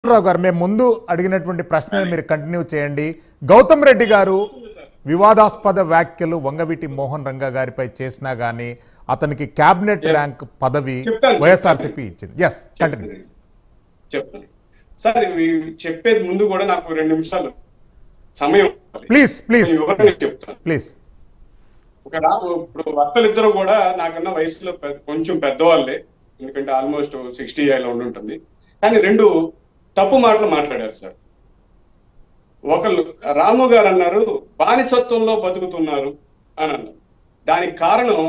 రావు గారు మేము ముందు అడిగినటువంటి ప్రశ్నలు మీరు కంటిన్యూ చేయండి గౌతమ్ రెడ్డి గారు వివాదాస్పద వ్యాఖ్యలు వంగవీటి మోహన్ రంగా గారిపై చేసినా గానీ అతనికి క్యాబినెట్ ర్యాంక్ పదవి చెప్తాను, వైఎస్ఆర్సీపీ ఇచ్చింది ఎస్ కంటిన్యూ చెప్తాను సార్ ఇవి చెప్పేది ముందు కూడా నాకు రెండు నిమిషాలు సమయం ఇవ్వాలి. ప్లీజ్ ప్లీజ్ నేను వివరంగా చెప్తాను ప్లీజ్ ఒక రా ఇప్పుడు భర్తలిద్దరూ కూడా నాకన్నా వయసులో పెద్ద- కొంచెం పెద్దవాళ్ళే ఎందుకంటే ఆల్మోస్ట్ సిక్స్టీ లో ఉండి ఉంటుంది కానీ రెండు తప్పు మాటలు మాట్లాడారు సార్ ఒకళ్ళు రాము గారు అన్నారు బానిసత్వంలో బతుకుతున్నారు అని అన్నారు దానికి కారణం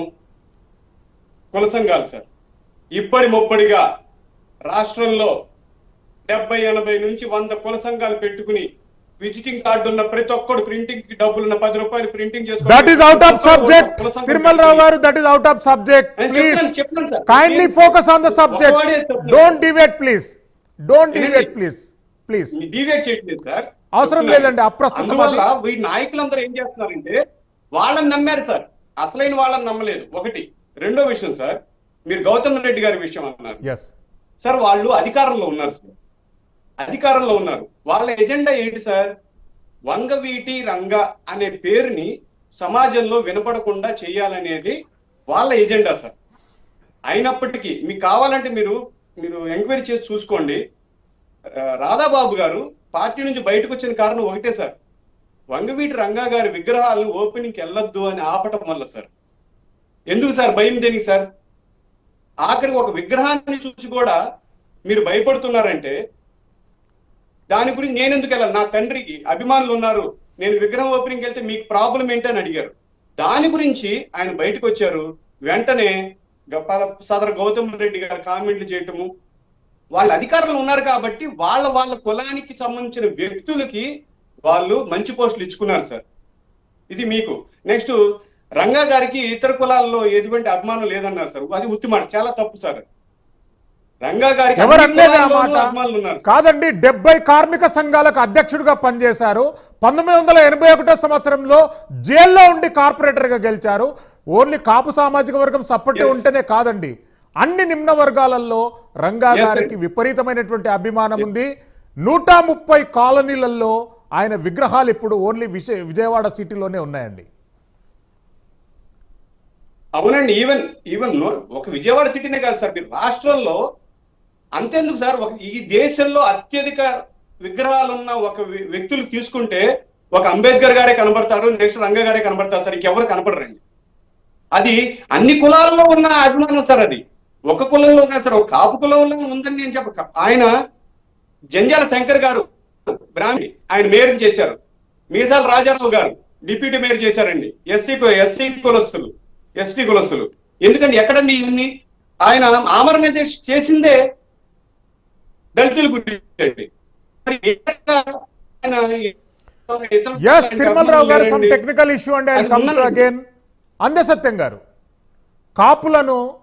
కుల సంఘాలు సార్ ఇప్పటి ముప్పడిగా రాష్ట్రంలో డెబ్బై ఎనభై నుంచి వంద కుల సంఘాలు పెట్టుకుని విజిటింగ్ కార్డు ఉన్న ప్రతి ఒక్కడు ప్రింటింగ్ కి డబ్బులున్న పది రూపాయలు printing that is out of subject Tirumala Rao గారు that is out of subject నేను ప్లీజ్ చెప్తాను, చెప్తాను సార్. కైండ్లీ నేను- ఫోకస్ ఆన్ ద సబ్జెక్ట్ ఒకవాడే చెప్తాను. డోంట్ డివేట్ ప్లీజ్ డోంట్ వినండి. డివేట్ ప్లీజ్ ప్లీజ్ డివేట్ చేయట్లేదు సార్ అవసరం చెప్తున్నాను. లేదండి, అప్రస్తుతం అందువల్ల ఈ నాయకులందరూ ఏం చేస్తున్నారంటే వాళ్ళని నమ్మారు సార్ అసలైన వాళ్ళని నమ్మలేదు ఒకటి రెండో విషయం సార్ మీరు గౌతమ్ రెడ్డి గారి విషయం అన్నారు ఎస్ సార్ వాళ్ళు అధికారంలో ఉన్నారు సార్ అధికారంలో ఉన్నారు వాళ్ళ ఎజెండా ఏంటి సార్ వంగవీటి రంగ అనే పేరుని సమాజంలో వినపడకుండా చేయాలనేది వాళ్ళ ఎజెండా సార్ అయినప్పటికీ మీకు కావాలంటే మీరు మీరు ఎంక్వైరీ చేసి చూసుకోండి ఆ, రాధాబాబు గారు పార్టీ నుంచి బయటకు వచ్చిన కారణం ఒకటే సార్ వంగవీటి రంగా గారి విగ్రహాలను ఓపెనింగ్కి వెళ్ళొద్దు అని ఆపటం వల్ల సార్ ఎందుకు సార్ భయం దేనికి సార్ ఆఖరికి ఒక విగ్రహాన్ని చూసి కూడా మీరు భయపడుతున్నారంటే దాని గురించి నేను ఎందుకు వెళ్ళాలి నా తండ్రికి అభిమానులు ఉన్నారు నేను విగ్రహం ఓపెనింగ్ వెళ్తే మీకు ప్రాబ్లం ఏంటని అడిగారు దాని గురించి ఆయన బయటకు వచ్చారు వెంటనే గ- ప- సదరు గౌతమ్ రెడ్డి గారు కామెంట్లు చేయటము వాళ్ళు అధికారంలో ఉన్నారు కాబట్టి వాళ్ళ వాళ్ళ కులానికి సంబంధించిన వ్యక్తులకి వాళ్ళు మంచి పోస్టులు ఇచ్చుకున్నారు సార్ ఇది మీకు నెక్స్ట్ రంగా గారికి ఇతర కులాల్లో ఎటువంటి అభిమానం లేదన్నారు సార్ అది ఉత్తిమాట చాలా తప్పు సార్ రంగా గారికి ఎవరు అన్ని అనలేదు ఆ కులాల్లోనూ మాట అభిమానులు ఉన్నారు సార్. కాదండి డెబ్బై కార్మిక సంఘాలకు అధ్యక్షుడిగా పనిచేశారు పంతొమ్మిది వందల ఎనభై ఒకటో సంవత్సరంలో జైల్లో ఉండి కార్పొరేటర్ గా గెలిచారు ఓన్లీ కాపు సామాజిక వర్గం సప్పటి Yes. ఉంటేనే కాదండి అన్ని నిమ్న వర్గాలలో రంగా Yes, గారికి sir. విపరీతమైనటువంటి అభిమానం ఉంది నూట ముప్పై కాలనీలలో ఆయన విగ్రహాలు ఇప్పుడు ఓన్లీ విజయ విజయవాడ సిటీలోనే ఉన్నాయండి అవునండి ఈవెన్ ఈవెన్ ఒక విజయవాడ సిటీనే కాదు సార్ మీరు రాష్ట్రంలో అంతెందుకు సార్ ఒక ఈ దేశంలో అత్యధిక విగ్రహాలు ఉన్న ఒక వ్య- వ్యక్తులు తీసుకుంటే ఒక అంబేద్కర్ గారే కనబడతారు నెక్స్ట్ రంగ గారే కనబడతారు సార్ ఇంకెవరు కనపడరండి అది అన్ని కులాల్లో ఉన్న అభిమానం సార్ అది ఒక కులంలో కాదు సార్ ఒక కాపు కులంలో ఉందని నేను చెప్ప ఆయన జంజాల శంకర్ గారు బ్రాహ్మణి ఆయన మేయర్ చేశారు మీసాల రాజారావు గారు డిప్యూటీ మేయర్ చేశారండి ఎస్సీ ఎస్సీ కులస్తులు ఎస్టీ కులస్తులు ఎందుకంటే ఎక్కడండి ఇవన్నీ ఆయన ఆమరణ దీక్ష చేసిందే దళితుల గురించి అండి. మరి ఇతర ఆయన ఇతర ఎస్ తిరుమలరావు గారు సమ్ లేరండి. టెక్నికల్ ఇష్యూ అండ్ అది కమ్స్ ఉన్నది. అగైన్ అందే సత్యం గారు కాపులను